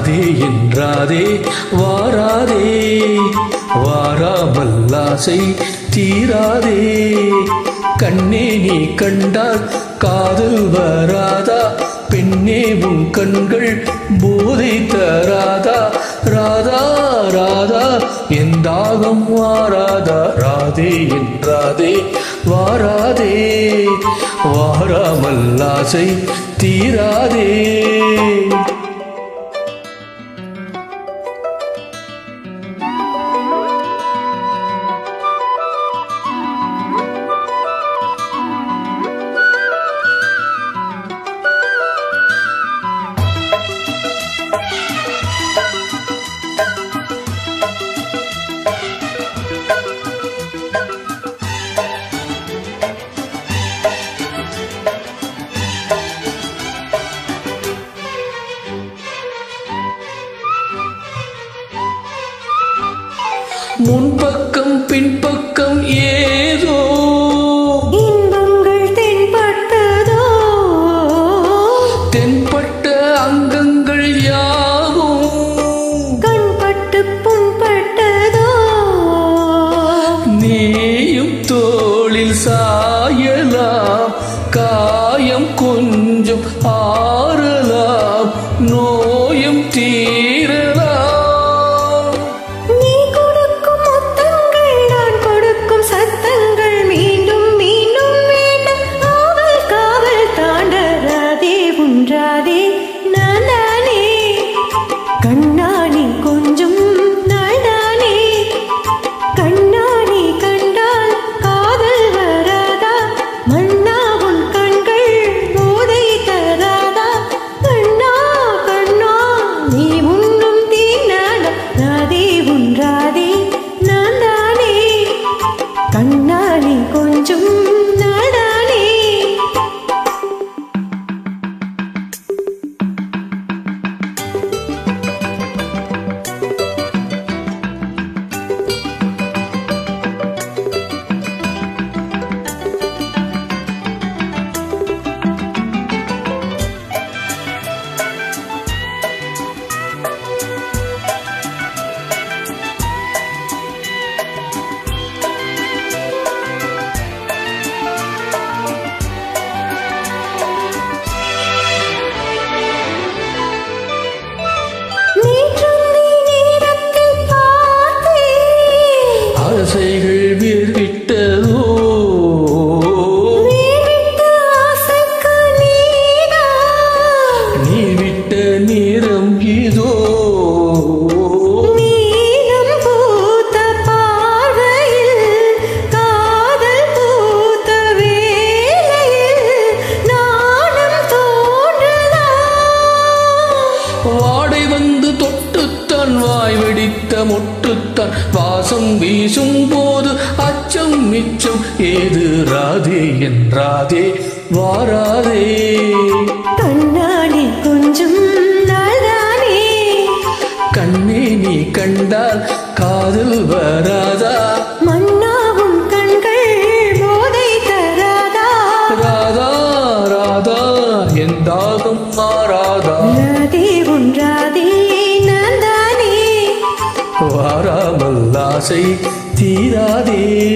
ராதே என்றாதே வாராதே வாராமல்லாசை தீராதே கண்ணே நீ கண்டால் காதல் வராதா பெண்ணே உன் கண்கள் போதை தராதா ராதா ராதா என் தாகம் வாராதா ராதே என்றாதே வாராதே வாராமல்லாசை தீராதே முன்பக்கம் பின்பக்கம் ஏதோ இன்பங்கள் தென்பட்டதோ தென்பட்ட அங்கங்கள் யாவும் கண்பட்டு புண்பட்டதோ நீயும் தோளில் சாயலாம் காயம் கொஞ்சம் ஆறலாம் நோயும் தீரலாம் நீ கொடுக்கும் முத்தங்கள் நான் கொடுக்கும் சத்தங்கள் மீண்டும் மீண்டும் வேண்டும் ஆவல் காவல் தாண்டராதே உன்றாதே நானே கண்ணாணி கொஞ்சம் நாள்தானே கண்ணாணி கண்டால் காதல் வராதா மன்னா உன் கண்கள் போதை தராதா கண்ணா கண்ணா நீ உண்ணும் தீனாடா ராதே உன்றாதே நான் தானே கண்ணாணி கொஞ்சம் நாடானே நேற்றும் நீ நேரத்தில் பார்த்தேன் ஆசைகள் வீர்விட்டதோ வீணிட்ட ஆசைக்கு நீதான் நீ விட்ட நேரம் இதோ நீலம் பூத்த பார்வையில் காதல் பூத்த வேளையில் நாணம் தோன்றதா வாடை வந்து தொட்டுத்தான் வாய் வெடித்த மொட்டுத்தான் வாசம் வீசும் போது அச்சம் மிச்சம் ஏது ராதே என்றாதே வாராதே கண்ணாடி கொஞ்சம் நாள்தானே கண்ணே நீ கண்டால் காதல் வராதா மன்னாவும் கண்கள் போதை தராதா ராதா ராதா என் தாகம் மாறாதா ராதே உன்றாதே நான் தானே வாராமல் ஆசை தீராதே